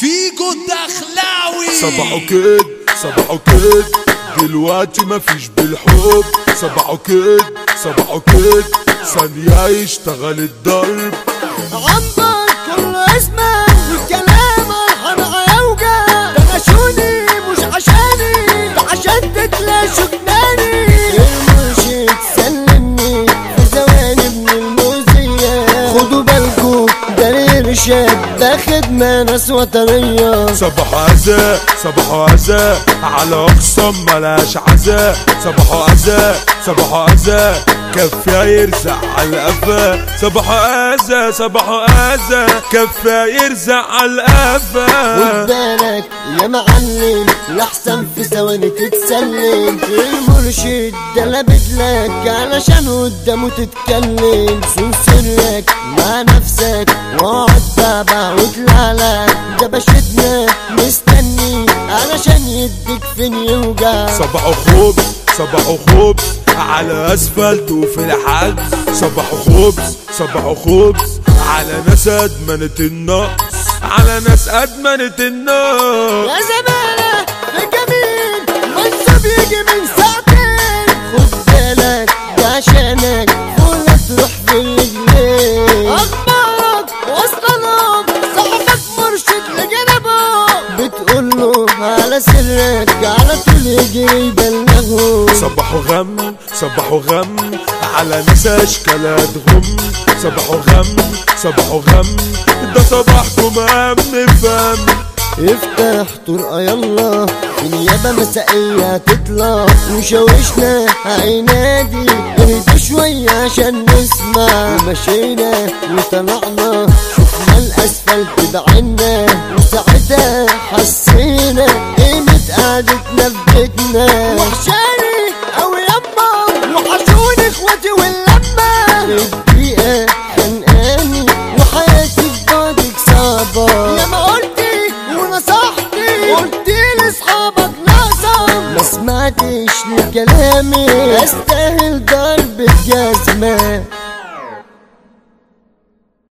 فيجو الدخلاوي صباحه كد صباحه كد دلوقتي مفيش بالحب صباحه كد صباحه كد ثانية يشتغل الضرب عبر كل اسمه والكلام الحرق يوجع ده غشوني مش عشاني ده عشان تتلاشوا جناني المرشد سلمني في ثواني من الموزية خدوا بالكوا ده الارشاد ده خدمة ناس وطنية صباحه عزاء صباحه عزاء على اقسم ملاش عزاء صباحه عزاء صباحه عزاء كفاية يرزع على القفا صباحه عزاء صباحه عزاء كفاية يرزع على القفا خد بالك يا معلم لحسن في ثواني تتسلم المرشد ده لابد لك علشان قدامه تتكلم سون سرك مع نفسك واقعد تابع واطلع لك ده بشدنا مستني علشان يديك فين يوجع صباحه خبز صباحه خبز على اسفلت وفي الحجز صباحه خبز صباحه خبز على ناس ادمنت النقص على ناس ادمنت النقص يا زمانة يا جميل منصب يجي من ساعتين خد بالك ده عشانك ولا تروح بالرجلين اخبارك وصلك صاحبك مرشد لجنبه بتقول له على سرك على طول يجي يبلغه صباحه غم صباحه غم على ناس اشكالات غم صباحه غم صباحه غم ده صباحكم هم فم افتح طرقة يلا النيابة مسائية تطلع وشوشنا هينادي اهدى شوية عشان نسمع ومشينا وطلعنا شفنا الاسفلت بعنا وساعتها حسينا قيمة قعدتنا في بيتنا وحشاني اوي يما وحشوني اخواتي واللمة الدقيقة خانقاني وحياتي في بعدك صعبة يا ما قلتي ونصحتي قلتي لاصحابك ناقصة ما سمعتش لكلامي استاهل ضرب الجزمة